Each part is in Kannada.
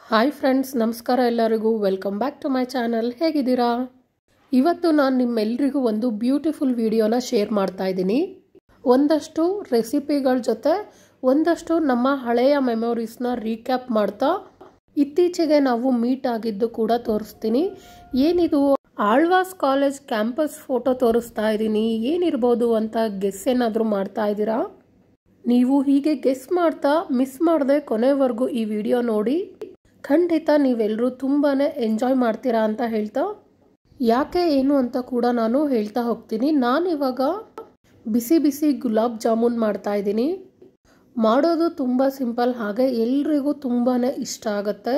ಹಾಯ್ ಫ್ರೆಂಡ್ಸ್ ನಮಸ್ಕಾರ ಎಲ್ಲರಿಗೂ welcome back to my channel ಹೇಗಿದ್ದೀರಾ ಇವತ್ತು ನಾನು ನಿಮ್ಮೆಲ್ರಿಗೂ ಒಂದು ಬ್ಯೂಟಿಫುಲ್ ವಿಡಿಯೋನ ಶೇರ್ ಮಾಡ್ತಾ ಇದ್ದೀನಿ ಒಂದಷ್ಟು ರೆಸಿಪಿಗಳ ಜೊತೆ ಒಂದಷ್ಟು ನಮ್ಮ ಹಳೆಯ ಮೆಮೊರೀಸ್ನ ರೀಕ್ಯಾಪ್ ಮಾಡ್ತಾ ಇತ್ತೀಚೆಗೆ ನಾವು ಮೀಟ್ ಆಗಿದ್ದು ಕೂಡ ತೋರಿಸ್ತೀನಿ ಏನಿದು ಆಳ್ವಾಸ್ ಕಾಲೇಜ್ ಕ್ಯಾಂಪಸ್ ಫೋಟೋ ತೋರಿಸ್ತಾ ಇದ್ದೀನಿ ಏನಿರ್ಬೋದು ಅಂತ ಗೆಸ್ ಏನಾದರೂ ಮಾಡ್ತಾ ಇದ್ದೀರಾ ನೀವು ಹೀಗೆ ಗೆಸ್ ಮಾಡ್ತಾ ಮಿಸ್ ಮಾಡದೆ ಕೊನೆವರೆಗೂ ಈ ವಿಡಿಯೋ ನೋಡಿ ಖಂಡಿತ ನೀವೆಲ್ಲರೂ ತುಂಬಾ ಎಂಜಾಯ್ ಮಾಡ್ತೀರಾ ಅಂತ ಹೇಳ್ತಾ ಯಾಕೆ ಏನು ಅಂತ ಕೂಡ ನಾನು ಹೇಳ್ತಾ ಹೋಗ್ತೀನಿ ನಾನಿವಾಗ ಬಿಸಿ ಬಿಸಿ ಗುಲಾಬ್ ಜಾಮೂನ್ ಮಾಡ್ತಾ ಇದ್ದೀನಿ ಮಾಡೋದು ತುಂಬ ಸಿಂಪಲ್ ಹಾಗೆ ಎಲ್ರಿಗೂ ತುಂಬಾ ಇಷ್ಟ ಆಗುತ್ತೆ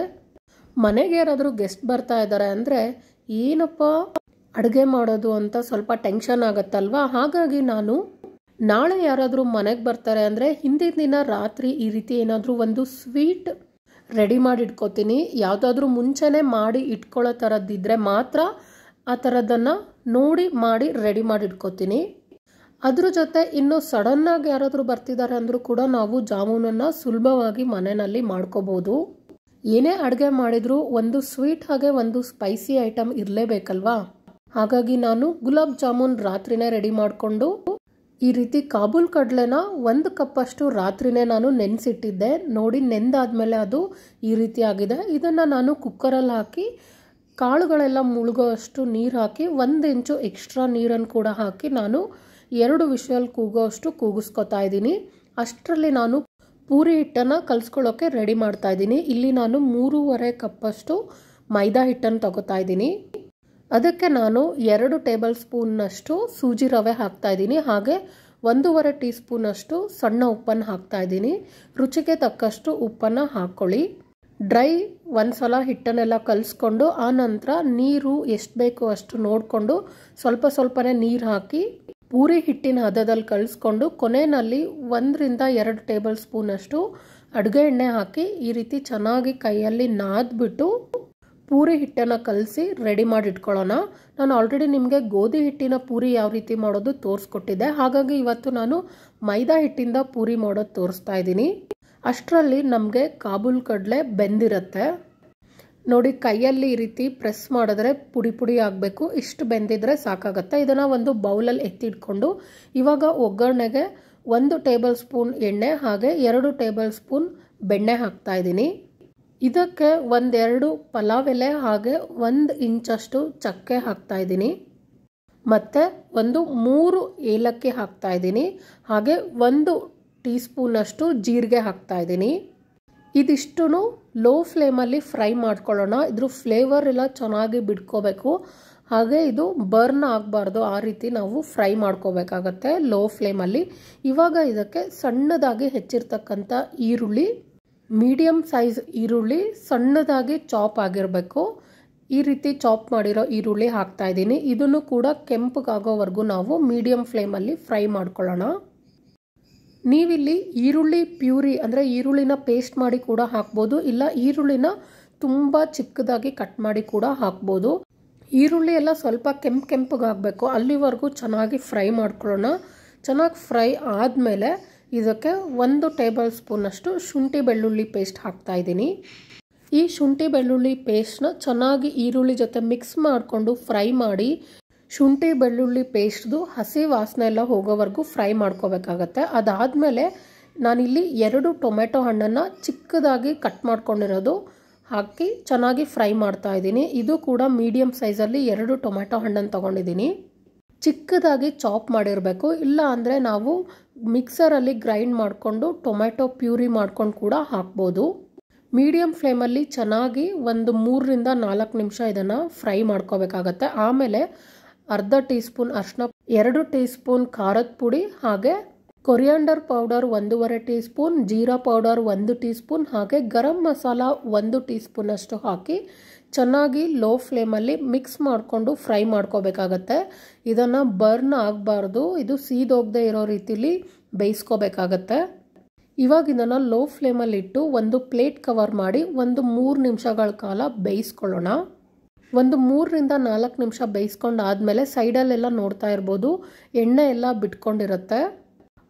ಮನೆಗೆ ಯಾರಾದರೂ ಗೆಸ್ಟ್ ಬರ್ತಾ ಇದ್ದಾರೆ ಅಂದರೆ ಏನಪ್ಪ ಅಡುಗೆ ಮಾಡೋದು ಅಂತ ಸ್ವಲ್ಪ ಟೆನ್ಷನ್ ಆಗುತ್ತಲ್ವಾ ಹಾಗಾಗಿ ನಾನು ನಾಳೆ ಯಾರಾದರೂ ಮನೆಗೆ ಬರ್ತಾರೆ ಅಂದರೆ ಹಿಂದಿನ ದಿನ ರಾತ್ರಿ ಈ ರೀತಿ ಏನಾದರೂ ಒಂದು ಸ್ವೀಟ್ ರೆಡಿ ಮಾಡಿ ಇಟ್ಕೋತೀನಿ ಯಾವುದಾದ್ರೂ ಮುಂಚೆನೇ ಮಾಡಿ ಇಟ್ಕೊಳ್ಳೋ ಥರದ್ದಿದ್ರೆ ಮಾತ್ರ ಆ ಥರದ್ದನ್ನು ನೋಡಿ ಮಾಡಿ ರೆಡಿ ಮಾಡಿ ಇಟ್ಕೋತೀನಿ ಅದ್ರ ಜೊತೆ ಇನ್ನು ಸಡನ್ನಾಗಿ ಯಾರಾದರೂ ಬರ್ತಿದ್ದಾರೆ ಅಂದರೂ ಕೂಡ ನಾವು ಜಾಮೂನನ್ನು ಸುಲಭವಾಗಿ ಮನೆಯಲ್ಲಿ ಮಾಡ್ಕೋಬೋದು ಏನೇ ಅಡುಗೆ ಮಾಡಿದರೂ ಒಂದು ಸ್ವೀಟ್ ಹಾಗೆ ಒಂದು ಸ್ಪೈಸಿ ಐಟಮ್ ಇರಲೇಬೇಕಲ್ವಾ ಹಾಗಾಗಿ ನಾನು ಗುಲಾಬ್ ಜಾಮೂನ್ ರಾತ್ರಿನೇ ರೆಡಿ ಮಾಡಿಕೊಂಡು ಈ ರೀತಿ ಕಾಬೂಲ್ ಕಡಲೆನ ಒಂದು ಕಪ್ಪಷ್ಟು ರಾತ್ರಿನೇ ನಾನು ನೆನೆಸಿಟ್ಟಿದ್ದೆ ನೋಡಿ ನೆಂದಾದ್ಮೇಲೆ ಅದು ಈ ರೀತಿ ಆಗಿದೆ ಇದನ್ನು ನಾನು ಕುಕ್ಕರಲ್ಲಿ ಹಾಕಿ ಕಾಳುಗಳೆಲ್ಲ ಮುಳುಗೋ ಅಷ್ಟು ನೀರು ಹಾಕಿ ಒಂದು ಇಂಚು ಎಕ್ಸ್ಟ್ರಾ ನೀರನ್ನು ಕೂಡ ಹಾಕಿ ನಾನು ಎರಡು ವಿಷಲ್ ಕೂಗೋ ಅಷ್ಟು ಕೂಗಿಸ್ಕೊತಾ ಇದ್ದೀನಿ ಅಷ್ಟರಲ್ಲಿ ನಾನು ಪೂರಿ ಹಿಟ್ಟನ್ನು ಕಲಿಸ್ಕೊಳ್ಳೋಕೆ ರೆಡಿ ಮಾಡ್ತಾ ಇದ್ದೀನಿ ಇಲ್ಲಿ ನಾನು ಮೂರುವರೆ ಕಪ್ಪಷ್ಟು ಮೈದಾ ಹಿಟ್ಟನ್ನು ತಗೋತಾ ಇದ್ದೀನಿ ಅದಕ್ಕೆ ನಾನು ಎರಡು ಟೇಬಲ್ ಸ್ಪೂನ್ನಷ್ಟು ಸೂಜಿ ರವೆ ಹಾಕ್ತಾ ಇದ್ದೀನಿ ಹಾಗೆ ಒಂದೂವರೆ ಟೀ ಸ್ಪೂನಷ್ಟು ಸಣ್ಣ ಉಪ್ಪನ್ನು ಹಾಕ್ತಾ ಇದ್ದೀನಿ ರುಚಿಗೆ ತಕ್ಕಷ್ಟು ಉಪ್ಪನ್ನು ಹಾಕ್ಕೊಳ್ಳಿ ಡ್ರೈ ಒಂದು ಸಲ ಹಿಟ್ಟನ್ನೆಲ್ಲ ಕಲಿಸ್ಕೊಂಡು ಆ ನಂತರ ನೀರು ಎಷ್ಟು ಬೇಕು ಅಷ್ಟು ನೋಡಿಕೊಂಡು ಸ್ವಲ್ಪ ಸ್ವಲ್ಪನೇ ನೀರು ಹಾಕಿ ಪೂರಿ ಹಿಟ್ಟಿನ ಹದದಲ್ಲಿ ಕಲಿಸ್ಕೊಂಡು ಕೊನೆಯಲ್ಲಿ ಒಂದರಿಂದ ಎರಡು ಟೇಬಲ್ ಸ್ಪೂನಷ್ಟು ಅಡುಗೆ ಎಣ್ಣೆ ಹಾಕಿ ಈ ರೀತಿ ಚೆನ್ನಾಗಿ ಕೈಯಲ್ಲಿ ನಾದ್ಬಿಟ್ಟು ಪೂರಿ ಹಿಟ್ಟನ್ನು ಕಲಸಿ ರೆಡಿ ಮಾಡಿ ಇಟ್ಕೊಳ್ಳೋಣ ನಾನು ಆಲ್ರೆಡಿ ನಿಮಗೆ ಗೋಧಿ ಹಿಟ್ಟಿನ ಪೂರಿ ಯಾವ ರೀತಿ ಮಾಡೋದು ತೋರಿಸ್ಕೊಟ್ಟಿದ್ದೆ ಹಾಗಾಗಿ ಇವತ್ತು ನಾನು ಮೈದಾ ಹಿಟ್ಟಿಂದ ಪೂರಿ ಮಾಡೋದು ತೋರಿಸ್ತಾ ಇದ್ದೀನಿ ಅಷ್ಟರಲ್ಲಿ ನಮಗೆ ಕಾಬೂಲ್ ಕಡಲೆ ಬೆಂದಿರುತ್ತೆ ನೋಡಿ ಕೈಯಲ್ಲಿ ಈ ರೀತಿ ಪ್ರೆಸ್ ಮಾಡಿದ್ರೆ ಪುಡಿ ಪುಡಿ ಆಗಬೇಕು ಇಷ್ಟು ಬೆಂದಿದ್ರೆ ಸಾಕಾಗುತ್ತೆ ಇದನ್ನು ಒಂದು ಬೌಲಲ್ಲಿ ಎತ್ತಿಟ್ಕೊಂಡು ಇವಾಗ ಒಗ್ಗರಣೆಗೆ ಒಂದು ಟೇಬಲ್ ಸ್ಪೂನ್ ಎಣ್ಣೆ ಹಾಗೆ ಎರಡು ಟೇಬಲ್ ಸ್ಪೂನ್ ಬೆಣ್ಣೆ ಹಾಕ್ತಾ ಇದ್ದೀನಿ ಇದಕ್ಕೆ ಒಂದೆರಡು ಪಲಾವ್ ಎಲೆ ಹಾಗೆ ಒಂದು ಇಂಚಷ್ಟು ಚಕ್ಕೆ ಹಾಕ್ತಾ ಇದ್ದೀನಿ ಮತ್ತು ಒಂದು ಮೂರು ಏಲಕ್ಕಿ ಹಾಕ್ತಾ ಇದ್ದೀನಿ ಹಾಗೆ ಒಂದು ಟೀ ಸ್ಪೂನಷ್ಟು ಜೀರಿಗೆ ಹಾಕ್ತಾ ಇದ್ದೀನಿ ಇದಿಷ್ಟು ಲೋ ಫ್ಲೇಮಲ್ಲಿ ಫ್ರೈ ಮಾಡ್ಕೊಳ್ಳೋಣ ಇದ್ರ ಫ್ಲೇವರ್ ಎಲ್ಲ ಚೆನ್ನಾಗಿ ಬಿಡ್ಕೋಬೇಕು ಹಾಗೆ ಇದು ಬರ್ನ್ ಆಗಬಾರ್ದು ಆ ರೀತಿ ನಾವು ಫ್ರೈ ಮಾಡ್ಕೋಬೇಕಾಗತ್ತೆ ಲೋ ಫ್ಲೇಮಲ್ಲಿ ಇವಾಗ ಇದಕ್ಕೆ ಸಣ್ಣದಾಗಿ ಹೆಚ್ಚಿರ್ತಕ್ಕಂಥ ಈರುಳ್ಳಿ ಮೀಡಿಯಮ್ ಸೈಜ್ ಈರುಳ್ಳಿ ಸಣ್ಣದಾಗಿ ಚಾಪ್ ಆಗಿರಬೇಕು ಈ ರೀತಿ ಚಾಪ್ ಮಾಡಿರೋ ಈರುಳ್ಳಿ ಹಾಕ್ತಾ ಇದ್ದೀನಿ ಇದನ್ನು ಕೂಡ ಕೆಂಪಗಾಗೋವರೆಗೂ ನಾವು ಮೀಡಿಯಮ್ ಫ್ಲೇಮಲ್ಲಿ ಫ್ರೈ ಮಾಡ್ಕೊಳ್ಳೋಣ ನೀವಿಲ್ಲಿ ಈರುಳ್ಳಿ ಪ್ಯೂರಿ ಅಂದರೆ ಈರುಳ್ಳಿನ ಪೇಸ್ಟ್ ಮಾಡಿ ಕೂಡ ಹಾಕ್ಬೋದು ಇಲ್ಲ ಈರುಳ್ಳಿನ ತುಂಬ ಚಿಕ್ಕದಾಗಿ ಕಟ್ ಮಾಡಿ ಕೂಡ ಹಾಕ್ಬೋದು ಈರುಳ್ಳಿ ಎಲ್ಲ ಸ್ವಲ್ಪ ಕೆಂಪು ಕೆಂಪಗಾಗಬೇಕು ಅಲ್ಲಿವರೆಗೂ ಚೆನ್ನಾಗಿ ಫ್ರೈ ಮಾಡ್ಕೊಳ್ಳೋಣ ಚೆನ್ನಾಗಿ ಫ್ರೈ ಆದಮೇಲೆ ಇದಕ್ಕೆ ಒಂದು ಟೇಬಲ್ ಸ್ಪೂನಷ್ಟು ಶುಂಠಿ ಬೆಳ್ಳುಳ್ಳಿ ಪೇಸ್ಟ್ ಹಾಕ್ತಾ ಇದ್ದೀನಿ ಈ ಶುಂಠಿ ಬೆಳ್ಳುಳ್ಳಿ ಪೇಸ್ಟ್ನ ಚೆನ್ನಾಗಿ ಈರುಳ್ಳಿ ಜೊತೆ ಮಿಕ್ಸ್ ಮಾಡಿಕೊಂಡು ಫ್ರೈ ಮಾಡಿ ಶುಂಠಿ ಬೆಳ್ಳುಳ್ಳಿ ಪೇಸ್ಟ್ದು ಹಸಿ ವಾಸನೆ ಎಲ್ಲ ಹೋಗೋವರೆಗೂ ಫ್ರೈ ಮಾಡ್ಕೋಬೇಕಾಗತ್ತೆ ಅದಾದಮೇಲೆ ನಾನಿಲ್ಲಿ ಎರಡು ಟೊಮೆಟೊ ಹಣ್ಣನ್ನು ಚಿಕ್ಕದಾಗಿ ಕಟ್ ಮಾಡ್ಕೊಂಡಿರೋದು ಹಾಕಿ ಚೆನ್ನಾಗಿ ಫ್ರೈ ಮಾಡ್ತಾ ಇದ್ದೀನಿ ಇದು ಕೂಡ ಮೀಡಿಯಮ್ ಸೈಜಲ್ಲಿ ಎರಡು ಟೊಮೆಟೊ ಹಣ್ಣನ್ನು ತೊಗೊಂಡಿದ್ದೀನಿ ಚಿಕ್ಕದಾಗಿ ಚಾಪ್ ಮಾಡಿರಬೇಕು ಇಲ್ಲ ಅಂದರೆ ನಾವು ಮಿಕ್ಸರಲ್ಲಿ ಗ್ರೈಂಡ್ ಮಾಡಿಕೊಂಡು ಟೊಮೆಟೊ ಪ್ಯೂರಿ ಮಾಡ್ಕೊಂಡು ಕೂಡ ಹಾಕ್ಬೋದು ಮೀಡಿಯಮ್ ಫ್ಲೇಮಲ್ಲಿ ಚೆನ್ನಾಗಿ ಒಂದು ಮೂರರಿಂದ ನಾಲ್ಕು ನಿಮಿಷ ಇದನ್ನು ಫ್ರೈ ಮಾಡ್ಕೋಬೇಕಾಗತ್ತೆ ಆಮೇಲೆ ಅರ್ಧ ಟೀ ಸ್ಪೂನ್ ಅರ್ಶಿನ ಎರಡು ಟೀ ಸ್ಪೂನ್ ಖಾರದ ಪುಡಿ ಹಾಗೆ ಕೊರಿಯಾಂಡರ್ ಪೌಡರ್ ಒಂದೂವರೆ ಟೀ ಸ್ಪೂನ್ ಜೀರಾ ಪೌಡರ್ ಒಂದು ಟೀ ಸ್ಪೂನ್ ಹಾಗೆ ಗರಂ ಮಸಾಲ ಒಂದು ಟೀ ಸ್ಪೂನ್ ಅಷ್ಟು ಹಾಕಿ ಚೆನ್ನಾಗಿ ಲೋ ಫ್ಲೇಮಲ್ಲಿ ಮಿಕ್ಸ್ ಮಾಡಿಕೊಂಡು ಫ್ರೈ ಮಾಡ್ಕೋಬೇಕಾಗತ್ತೆ ಇದನ್ನು ಬರ್ನ್ ಆಗಬಾರ್ದು ಇದು ಸೀದೋಗದೆ ಇರೋ ರೀತಿಲಿ ಬೇಯಿಸ್ಕೋಬೇಕಾಗತ್ತೆ ಇವಾಗ ಇದನ್ನು ಲೋ ಫ್ಲೇಮಲ್ಲಿಟ್ಟು ಒಂದು ಪ್ಲೇಟ್ ಕವರ್ ಮಾಡಿ ಒಂದು ಮೂರು ನಿಮಿಷಗಳ ಕಾಲ ಬೇಯಿಸ್ಕೊಳ್ಳೋಣ ಒಂದು ಮೂರರಿಂದ ನಾಲ್ಕು ನಿಮಿಷ ಬೇಯಿಸ್ಕೊಂಡು ಆದಮೇಲೆ ಸೈಡಲ್ಲೆಲ್ಲ ನೋಡ್ತಾ ಇರ್ಬೋದು ಎಣ್ಣೆ ಎಲ್ಲ ಬಿಟ್ಕೊಂಡಿರುತ್ತೆ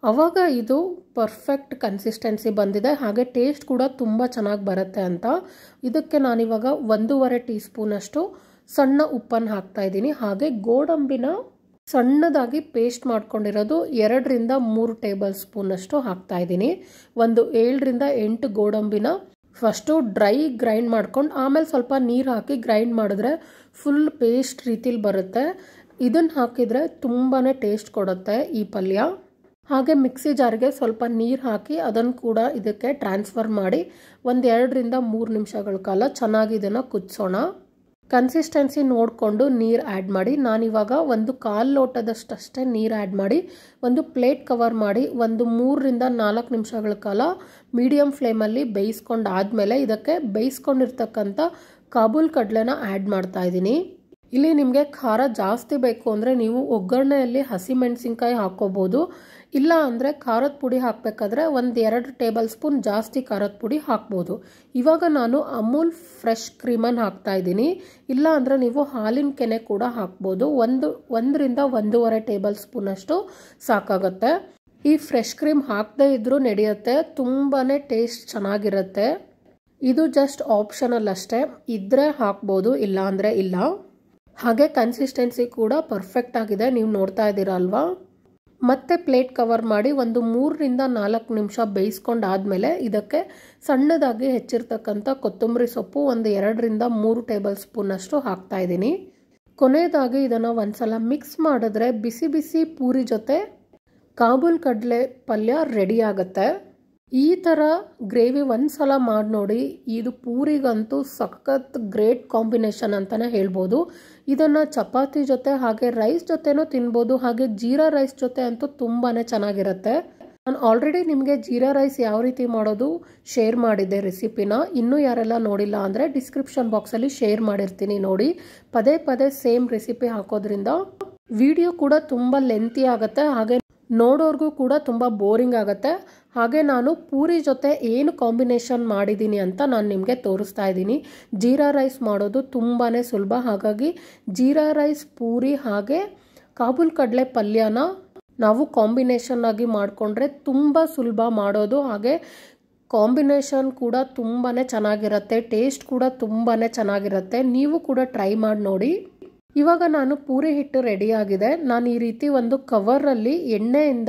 ಅವಾಗ ಇದು ಪರ್ಫೆಕ್ಟ್ ಕನ್ಸಿಸ್ಟೆನ್ಸಿ ಬಂದಿದೆ ಹಾಗೆ ಟೇಸ್ಟ್ ಕೂಡ ತುಂಬ ಚೆನ್ನಾಗಿ ಬರುತ್ತೆ ಅಂತ ಇದಕ್ಕೆ ನಾನಿವಾಗ ಒಂದೂವರೆ ಟೀ ಸ್ಪೂನಷ್ಟು ಸಣ್ಣ ಉಪ್ಪನ್ನು ಹಾಕ್ತಾ ಇದ್ದೀನಿ ಹಾಗೆ ಗೋಡಂಬಿನ ಸಣ್ಣದಾಗಿ ಪೇಸ್ಟ್ ಮಾಡ್ಕೊಂಡಿರೋದು ಎರಡರಿಂದ ಮೂರು ಟೇಬಲ್ ಸ್ಪೂನಷ್ಟು ಹಾಕ್ತಾ ಇದ್ದೀನಿ ಒಂದು ಏಳರಿಂದ ಎಂಟು ಗೋಡಂಬಿನ ಫಸ್ಟು ಡ್ರೈ ಗ್ರೈಂಡ್ ಮಾಡ್ಕೊಂಡು ಆಮೇಲೆ ಸ್ವಲ್ಪ ನೀರು ಹಾಕಿ ಗ್ರೈಂಡ್ ಮಾಡಿದ್ರೆ ಫುಲ್ ಪೇಸ್ಟ್ ರೀತಿಲಿ ಬರುತ್ತೆ ಇದನ್ನು ಹಾಕಿದರೆ ತುಂಬಾ ಟೇಸ್ಟ್ ಕೊಡುತ್ತೆ ಈ ಪಲ್ಯ ಹಾಗೆ ಮಿಕ್ಸಿ ಜಾರ್ಗೆ ಸ್ವಲ್ಪ ನೀರು ಹಾಕಿ ಅದನ್ನು ಕೂಡ ಇದಕ್ಕೆ ಟ್ರಾನ್ಸ್ಫರ್ ಮಾಡಿ ಒಂದು ಎರಡರಿಂದ ಮೂರು ನಿಮಿಷಗಳ ಕಾಲ ಚೆನ್ನಾಗಿ ಇದನ್ನು ಕುದಿಸೋಣ ಕನ್ಸಿಸ್ಟೆನ್ಸಿ ನೋಡಿಕೊಂಡು ನೀರು ಆ್ಯಡ್ ಮಾಡಿ ನಾನಿವಾಗ ಒಂದು ಕಾಲು ಲೋಟದಷ್ಟಷ್ಟೇ ನೀರು ಆ್ಯಡ್ ಮಾಡಿ ಒಂದು ಪ್ಲೇಟ್ ಕವರ್ ಮಾಡಿ ಒಂದು ಮೂರರಿಂದ ನಾಲ್ಕು ನಿಮಿಷಗಳ ಕಾಲ ಮೀಡಿಯಮ್ ಫ್ಲೇಮಲ್ಲಿ ಬೇಯಿಸ್ಕೊಂಡು ಆದಮೇಲೆ ಇದಕ್ಕೆ ಬೇಯಿಸ್ಕೊಂಡಿರ್ತಕ್ಕಂಥ ಕಾಬೂಲ್ ಕಡಲೆನ ಆ್ಯಡ್ ಮಾಡ್ತಾ ಇದ್ದೀನಿ ಇಲ್ಲಿ ನಿಮಗೆ ಖಾರ ಜಾಸ್ತಿ ಬೇಕು ಅಂದರೆ ನೀವು ಒಗ್ಗರಣೆಯಲ್ಲಿ ಹಸಿಮೆಣಸಿನ್ಕಾಯಿ ಹಾಕ್ಕೋಬೋದು ಇಲ್ಲ ಅಂದರೆ ಖಾರದ ಪುಡಿ ಹಾಕಬೇಕಾದ್ರೆ ಒಂದು ಎರಡು ಟೇಬಲ್ ಸ್ಪೂನ್ ಜಾಸ್ತಿ ಖಾರದ ಪುಡಿ ಹಾಕ್ಬೋದು ಇವಾಗ ನಾನು ಅಮೂಲ್ ಫ್ರೆಶ್ ಕ್ರೀಮನ್ನು ಹಾಕ್ತಾ ಇದ್ದೀನಿ ಇಲ್ಲ ಅಂದರೆ ನೀವು ಹಾಲಿನ ಕೆನೆ ಕೂಡ ಹಾಕ್ಬೋದು ಒಂದು ಒಂದರಿಂದ ಒಂದೂವರೆ ಟೇಬಲ್ ಸ್ಪೂನಷ್ಟು ಸಾಕಾಗುತ್ತೆ ಈ ಫ್ರೆಶ್ ಕ್ರೀಮ್ ಹಾಕದೇ ಇದ್ರೂ ನಡೆಯುತ್ತೆ ತುಂಬಾ ಟೇಸ್ಟ್ ಚೆನ್ನಾಗಿರುತ್ತೆ ಇದು ಜಸ್ಟ್ ಆಪ್ಷನಲ್ ಅಷ್ಟೇ ಇದ್ದರೆ ಹಾಕ್ಬೋದು ಇಲ್ಲ ಅಂದರೆ ಇಲ್ಲ ಹಾಗೆ ಕನ್ಸಿಸ್ಟೆನ್ಸಿ ಕೂಡ ಪರ್ಫೆಕ್ಟ್ ಆಗಿದೆ ನೀವು ನೋಡ್ತಾ ಇದ್ದೀರಾ ಅಲ್ವಾ ಮತ್ತೆ ಪ್ಲೇಟ್ ಕವರ್ ಮಾಡಿ ಒಂದು ಮೂರರಿಂದ ನಾಲ್ಕು ನಿಮಿಷ ಬೇಯಿಸ್ಕೊಂಡಾದ್ಮೇಲೆ ಇದಕ್ಕೆ ಸಣ್ಣದಾಗಿ ಹೆಚ್ಚಿರ್ತಕ್ಕಂಥ ಕೊತ್ತಂಬರಿ ಸೊಪ್ಪು ಒಂದು ಎರಡರಿಂದ ಮೂರು ಟೇಬಲ್ ಸ್ಪೂನಷ್ಟು ಹಾಕ್ತಾ ಇದ್ದೀನಿ ಕೊನೆಯದಾಗಿ ಇದನ್ನು ಒಂದ್ಸಲ ಮಿಕ್ಸ್ ಮಾಡಿದ್ರೆ ಬಿಸಿ ಬಿಸಿ ಪೂರಿ ಜೊತೆ ಕಾಬೂಲ್ ಕಡಲೆ ಪಲ್ಯ ರೆಡಿ ಆಗುತ್ತೆ ಈ ಥರ ಗ್ರೇವಿ ಒಂದ್ಸಲ ಮಾಡಿ ನೋಡಿ ಇದು ಪೂರಿಗಂತೂ ಸಖತ್ ಗ್ರೇಟ್ ಕಾಂಬಿನೇಷನ್ ಅಂತಲೇ ಹೇಳ್ಬೋದು ಇದನ್ನು ಚಪಾತಿ ಜೊತೆ ಹಾಗೆ ರೈಸ್ ಜೊತೆನೂ ತಿನ್ಬೋದು ಹಾಗೆ ಜೀರಾ ರೈಸ್ ಜೊತೆ ಅಂತೂ ತುಂಬಾ ಚೆನ್ನಾಗಿರುತ್ತೆ ನಾನು ಆಲ್ರೆಡಿ ನಿಮಗೆ ಜೀರಾ ರೈಸ್ ಯಾವ ರೀತಿ ಮಾಡೋದು ಶೇರ್ ಮಾಡಿದ್ದೆ ರೆಸಿಪಿನ ಇನ್ನೂ ಯಾರೆಲ್ಲ ನೋಡಿಲ್ಲ ಅಂದರೆ ಡಿಸ್ಕ್ರಿಪ್ಷನ್ ಬಾಕ್ಸಲ್ಲಿ ಶೇರ್ ಮಾಡಿರ್ತೀನಿ ನೋಡಿ ಪದೇ ಪದೇ ಸೇಮ್ ರೆಸಿಪಿ ಹಾಕೋದ್ರಿಂದ ವಿಡಿಯೋ ಕೂಡ ತುಂಬ ಲೆಂತಿ ಆಗುತ್ತೆ ಹಾಗೆ ನೋಡೋರ್ಗೂ ಕೂಡ ತುಂಬ ಬೋರಿಂಗ್ ಆಗುತ್ತೆ ಹಾಗೆ ನಾನು ಪೂರಿ ಜೊತೆ ಏನು ಕಾಂಬಿನೇಷನ್ ಮಾಡಿದ್ದೀನಿ ಅಂತ ನಾನು ನಿಮಗೆ ತೋರಿಸ್ತಾ ಇದ್ದೀನಿ ಜೀರಾ ರೈಸ್ ಮಾಡೋದು ತುಂಬಾ ಸುಲಭ ಹಾಗಾಗಿ ಜೀರಾ ರೈಸ್ ಪೂರಿ ಹಾಗೆ ಕಾಬೂಲ್ ಕಡಲೆ ಪಲ್ಯನ ನಾವು ಕಾಂಬಿನೇಷನ್ ಆಗಿ ಮಾಡಿಕೊಂಡ್ರೆ ತುಂಬ ಸುಲಭ ಮಾಡೋದು ಹಾಗೆ ಕಾಂಬಿನೇಷನ್ ಕೂಡ ತುಂಬಾ ಚೆನ್ನಾಗಿರುತ್ತೆ ಟೇಸ್ಟ್ ಕೂಡ ತುಂಬಾ ಚೆನ್ನಾಗಿರುತ್ತೆ ನೀವು ಕೂಡ ಟ್ರೈ ಮಾಡಿ ನೋಡಿ ಇವಾಗ ನಾನು ಪೂರಿ ಹಿಟ್ಟು ರೆಡಿಯಾಗಿದೆ ನಾನು ಈ ರೀತಿ ಒಂದು ಕವರಲ್ಲಿ ಎಣ್ಣೆಯಿಂದ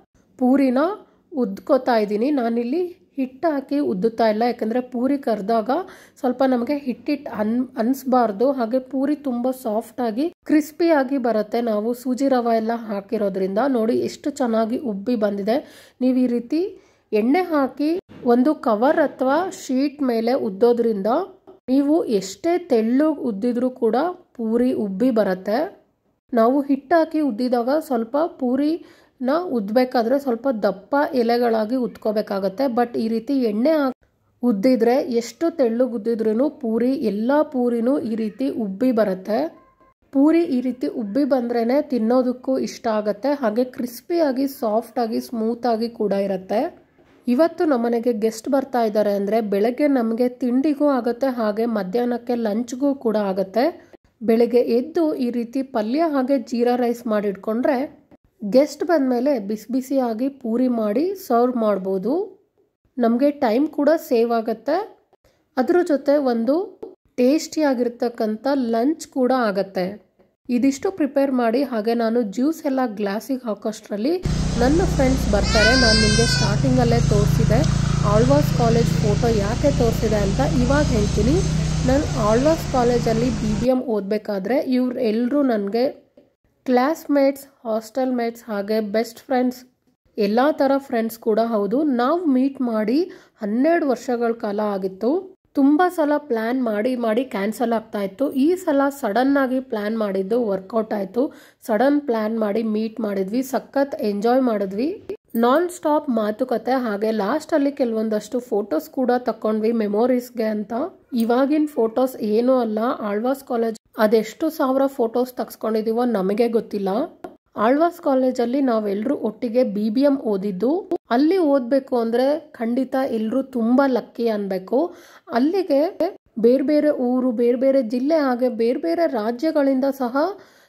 ಪೂರಿನ ಉದ್ಕೋತಾ ಇದ್ದೀನಿ ನಾನಿಲ್ಲಿ ಹಿಟ್ಟು ಹಾಕಿ ಉದ್ದುತ್ತಾ ಇಲ್ಲ ಯಾಕಂದರೆ ಪೂರಿ ಕರೆದಾಗ ಸ್ವಲ್ಪ ನಮಗೆ ಹಿಟ್ಟಿಟ್ಟು ಅನ್ ಅನ್ಸ್ಬಾರ್ದು ಹಾಗೆ ಪೂರಿ ತುಂಬ ಸಾಫ್ಟಾಗಿ ಕ್ರಿಸ್ಪಿಯಾಗಿ ಬರುತ್ತೆ ನಾವು ಸೂಜಿ ರವೆ ಎಲ್ಲ ಹಾಕಿರೋದ್ರಿಂದ ನೋಡಿ ಎಷ್ಟು ಚೆನ್ನಾಗಿ ಉಬ್ಬಿ ಬಂದಿದೆ ನೀವು ಈ ರೀತಿ ಎಣ್ಣೆ ಹಾಕಿ ಒಂದು ಕವರ್ ಅಥವಾ ಶೀಟ್ ಮೇಲೆ ಉದ್ದೋದ್ರಿಂದ ನೀವು ಎಷ್ಟೇ ತೆಳ್ಳು ಉದ್ದಿದ್ರೂ ಕೂಡ ಪೂರಿ ಉಬ್ಬಿ ಬರುತ್ತೆ ನಾವು ಹಿಟ್ಟು ಹಾಕಿ ಉದ್ದಿದಾಗ ಸ್ವಲ್ಪ ಪೂರಿನ ಉದ್ದಬೇಕಾದ್ರೆ ಸ್ವಲ್ಪ ದಪ್ಪ ಎಲೆಗಳಾಗಿ ಉದ್ಕೋಬೇಕಾಗತ್ತೆ ಬಟ್ ಈ ರೀತಿ ಎಣ್ಣೆ ಹಾಕಿ ಉದ್ದಿದ್ರೆ ಎಷ್ಟು ತೆಳ್ಳುಗೆ ಉದ್ದಿದ್ರೂ ಪೂರಿ ಎಲ್ಲ ಪೂರಿನೂ ಈ ರೀತಿ ಉಬ್ಬಿ ಬರುತ್ತೆ ಪೂರಿ ಈ ರೀತಿ ಉಬ್ಬಿ ಬಂದ್ರೇ ತಿನ್ನೋದಕ್ಕೂ ಇಷ್ಟ ಆಗುತ್ತೆ ಹಾಗೆ ಕ್ರಿಸ್ಪಿಯಾಗಿ ಸಾಫ್ಟಾಗಿ ಸ್ಮೂತಾಗಿ ಕೂಡ ಇರುತ್ತೆ ಇವತ್ತು ನಮ್ಮನೆಗೆ ಗೆಸ್ಟ್ ಬರ್ತಾ ಇದ್ದಾರೆ ಅಂದರೆ ಬೆಳಗ್ಗೆ ನಮಗೆ ತಿಂಡಿಗೂ ಆಗುತ್ತೆ ಹಾಗೆ ಮಧ್ಯಾಹ್ನಕ್ಕೆ ಲಂಚ್ಗೂ ಕೂಡ ಆಗುತ್ತೆ ಬೆಳಗ್ಗೆ ಎದ್ದು ಈ ರೀತಿ ಪಲ್ಯ ಹಾಗೆ ಜೀರಾ ರೈಸ್ ಮಾಡಿಟ್ಕೊಂಡ್ರೆ ಗೆಸ್ಟ್ ಬಂದಮೇಲೆ ಬಿಸಿ ಬಿಸಿಯಾಗಿ ಪೂರಿ ಮಾಡಿ ಸರ್ವ್ ಮಾಡ್ಬೋದು ನಮಗೆ ಟೈಮ್ ಕೂಡ ಸೇವ್ ಆಗುತ್ತೆ ಅದ್ರ ಜೊತೆ ಒಂದು ಟೇಸ್ಟಿಯಾಗಿರ್ತಕ್ಕಂಥ ಲಂಚ್ ಕೂಡ ಆಗತ್ತೆ ಇದಿಷ್ಟು ಪ್ರಿಪೇರ್ ಮಾಡಿ ಹಾಗೆ ನಾನು ಜ್ಯೂಸ್ ಎಲ್ಲ ಗ್ಲಾಸಿಗೆ ಹಾಕೋಷ್ಟರಲ್ಲಿ ನನ್ನ ಫ್ರೆಂಡ್ಸ್ ಬರ್ತಾರೆ ನಾನು ನಿಮಗೆ ಸ್ಟಾರ್ಟಿಂಗಲ್ಲೇ ತೋರಿಸಿದೆ ಆಳ್ವಾಸ್ ಕಾಲೇಜ್ ಫೋಟೋ ಯಾಕೆ ತೋರಿಸಿದೆ ಅಂತ ಇವಾಗ ಹೇಳ್ತೀನಿ ನಾನು ಆಳ್ವಾಸ್ ಕಾಲೇಜಲ್ಲಿ ಬಿ ಬಿ ಎಮ್ ಓದಬೇಕಾದ್ರೆ ಇವ್ರು ಎಲ್ಲರೂ ನನಗೆ ಕ್ಲಾಸ್ಮೇಟ್ಸ್ ಹಾಸ್ಟೆಲ್ ಮೇಟ್ಸ್ ಹಾಗೆ ಬೆಸ್ಟ್ ಫ್ರೆಂಡ್ಸ್ ಎಲ್ಲ ಥರ ಫ್ರೆಂಡ್ಸ್ ಕೂಡ ಹೌದು ನಾವು ಮೀಟ್ ಮಾಡಿ ಹನ್ನೆರಡು ವರ್ಷಗಳ ಕಾಲ ಆಗಿತ್ತು ತುಂಬ ಸಲ ಪ್ಲ್ಯಾನ್ ಮಾಡಿ ಮಾಡಿ ಕ್ಯಾನ್ಸಲ್ ಆಗ್ತಾ ಇತ್ತು ಈ ಸಲ ಸಡನ್ನಾಗಿ ಪ್ಲ್ಯಾನ್ ಮಾಡಿದ್ದು ವರ್ಕೌಟ್ ಆಯಿತು ಸಡನ್ ಪ್ಲ್ಯಾನ್ ಮಾಡಿ ಮೀಟ್ ಮಾಡಿದ್ವಿ ಸಖತ್ ಎಂಜಾಯ್ ಮಾಡಿದ್ವಿ ನಾನ್ ಸ್ಟಾಪ್ ಮಾತುಕತೆ ಹಾಗೆ ಲಾಸ್ಟಲ್ಲಿ ಕೆಲವೊಂದಷ್ಟು ಫೋಟೋಸ್ ಕೂಡ ತಕೊಂಡ್ವಿ ಮೆಮೊರೀಸ್ಗೆ ಅಂತ ಇವಾಗಿನ ಫೋಟೋಸ್ ಏನೂ ಅಲ್ಲ ಆಳ್ವಾಸ್ ಕಾಲೇಜ್ ಅದೆಷ್ಟು ಸಾವಿರ ಫೋಟೋಸ್ ತಗ್ಸ್ಕೊಂಡಿದೀವೋ ನಮಗೆ ಗೊತ್ತಿಲ್ಲ ಆಳ್ವಾಸ್ ಕಾಲೇಜಲ್ಲಿ ನಾವೆಲ್ಲರೂ ಒಟ್ಟಿಗೆ ಬಿ ಬಿ ಎಂ ಓದಿದ್ದು ಅಲ್ಲಿ ಓದಬೇಕು ಅಂದರೆ ಖಂಡಿತ ಎಲ್ಲರೂ ತುಂಬ ಲಕ್ಕಿ ಅನ್ಬೇಕು ಅಲ್ಲಿಗೆ ಬೇರೆ ಬೇರೆ ಊರು ಬೇರೆ ಬೇರೆ ಜಿಲ್ಲೆ ಹಾಗೆ ಬೇರೆ ಬೇರೆ ರಾಜ್ಯಗಳಿಂದ ಸಹ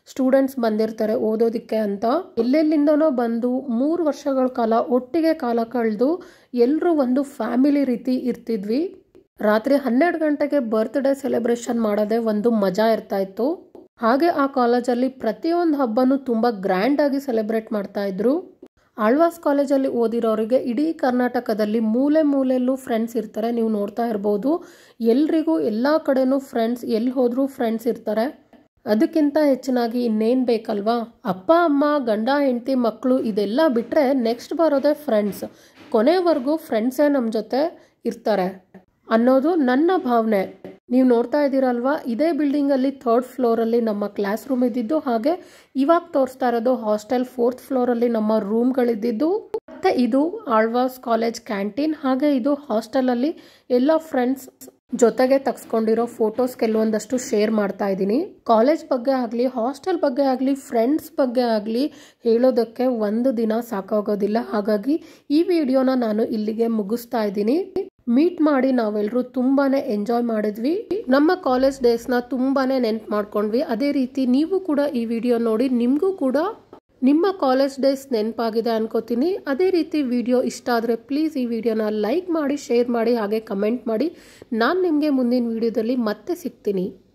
ಸ್ಟೂಡೆಂಟ್ಸ್ ಬಂದಿರ್ತಾರೆ ಓದೋದಕ್ಕೆ ಅಂತ ಎಲ್ಲೆಲ್ಲಿಂದನೋ ಬಂದು ಮೂರು ವರ್ಷಗಳ ಕಾಲ ಒಟ್ಟಿಗೆ ಕಾಲ ಕಳೆದು ಎಲ್ಲರೂ ಒಂದು ಫ್ಯಾಮಿಲಿ ರೀತಿ ಇರ್ತಿದ್ವಿ ರಾತ್ರಿ ಹನ್ನೆರಡು ಗಂಟೆಗೆ ಬರ್ತ್ಡೇ ಸೆಲೆಬ್ರೇಷನ್ ಮಾಡೋದೇ ಒಂದು ಮಜಾ ಇರ್ತಾ ಇತ್ತು ಹಾಗೆ ಆ ಕಾಲೇಜಲ್ಲಿ ಪ್ರತಿಯೊಂದು ಹಬ್ಬನೂ ತುಂಬ ಗ್ರ್ಯಾಂಡಾಗಿ ಸೆಲೆಬ್ರೇಟ್ ಮಾಡ್ತಾ ಇದ್ರು ಆಳ್ವಾಸ್ ಕಾಲೇಜಲ್ಲಿ ಓದಿರೋರಿಗೆ ಇಡೀ ಕರ್ನಾಟಕದಲ್ಲಿ ಮೂಲೆ ಮೂಲೆಯಲ್ಲೂ ಫ್ರೆಂಡ್ಸ್ ಇರ್ತಾರೆ ನೀವು ನೋಡ್ತಾ ಇರ್ಬೋದು ಎಲ್ರಿಗೂ ಎಲ್ಲ ಕಡೆನೂ ಫ್ರೆಂಡ್ಸ್ ಎಲ್ಲಿ ಹೋದ್ರೂ ಫ್ರೆಂಡ್ಸ್ ಇರ್ತಾರೆ ಅದಕ್ಕಿಂತ ಹೆಚ್ಚಿನಾಗಿ ಇನ್ನೇನು ಬೇಕಲ್ವಾ ಅಪ್ಪ ಅಮ್ಮ ಗಂಡ ಹೆಂಡತಿ ಮಕ್ಕಳು ಇದೆಲ್ಲ ಬಿಟ್ಟರೆ ನೆಕ್ಸ್ಟ್ ಬರೋದೇ ಫ್ರೆಂಡ್ಸ್ ಕೊನೆವರೆಗೂ ಫ್ರೆಂಡ್ಸೇ ನಮ್ಮ ಜೊತೆ ಇರ್ತಾರೆ ಅನ್ನೋದು ನನ್ನ ಭಾವನೆ ನೀವು ನೋಡ್ತಾ ಇದ್ದೀರಲ್ವಾ ಇದೇ ಬಿಲ್ಡಿಂಗಲ್ಲಿ ಥರ್ಡ್ ಫ್ಲೋರಲ್ಲಿ ನಮ್ಮ ಕ್ಲಾಸ್ ರೂಮ್ ಇದ್ದಿದ್ದು ಹಾಗೆ ಇವಾಗ ತೋರಿಸ್ತಾ ಇರೋದು ಹಾಸ್ಟೆಲ್ ಫೋರ್ತ್ ಫ್ಲೋರಲ್ಲಿ ನಮ್ಮ ರೂಮ್ಗಳಿದ್ದಿದ್ದು ಮತ್ತೆ ಇದು ಆಳ್ವಾಸ್ ಕಾಲೇಜ್ ಕ್ಯಾಂಟೀನ್ ಹಾಗೆ ಇದು ಹಾಸ್ಟೆಲಲ್ಲಿ ಎಲ್ಲ ಫ್ರೆಂಡ್ಸ್ ಜೊತೆಗೆ ತಗ್ಸ್ಕೊಂಡಿರೋ ಫೋಟೋಸ್ ಕೆಲವೊಂದಷ್ಟು ಶೇರ್ ಮಾಡ್ತಾ ಇದ್ದೀನಿ ಕಾಲೇಜ್ ಬಗ್ಗೆ ಆಗಲಿ ಹಾಸ್ಟೆಲ್ ಬಗ್ಗೆ ಆಗಲಿ ಫ್ರೆಂಡ್ಸ್ ಬಗ್ಗೆ ಆಗಲಿ ಹೇಳೋದಕ್ಕೆ ಒಂದು ದಿನ ಸಾಕಾಗೋದಿಲ್ಲ ಹಾಗಾಗಿ ಈ ವಿಡಿಯೋನ ನಾನು ಇಲ್ಲಿಗೆ ಮುಗಿಸ್ತಾ ಇದ್ದೀನಿ ಮೀಟ್ ಮಾಡಿ ನಾವೆಲ್ಲರೂ ತುಂಬಾನೇ ಎಂಜಾಯ್ ಮಾಡಿದ್ವಿ ನಮ್ಮ ಕಾಲೇಜ್ ಡೇಸ್ನ ತುಂಬಾನೇ ನೆನ್ಪು ಮಾಡ್ಕೊಂಡ್ವಿ ಅದೇ ರೀತಿ ನೀವು ಕೂಡ ಈ ವಿಡಿಯೋ ನೋಡಿ ನಿಮಗೂ ಕೂಡ ನಿಮ್ಮ ಕಾಲೇಜ್ ಡೇಸ್ ನೆನಪಾಗಿದೆ ಅನ್ಕೋತೀನಿ ಅದೇ ರೀತಿ ವಿಡಿಯೋ ಇಷ್ಟ ಆದರೆ ಪ್ಲೀಸ್ ಈ ವಿಡಿಯೋನ ಲೈಕ್ ಮಾಡಿ ಶೇರ್ ಮಾಡಿ ಹಾಗೆ ಕಮೆಂಟ್ ಮಾಡಿ ನಾನು ನಿಮಗೆ ಮುಂದಿನ ವಿಡಿಯೋದಲ್ಲಿ ಮತ್ತೆ ಸಿಗ್ತೀನಿ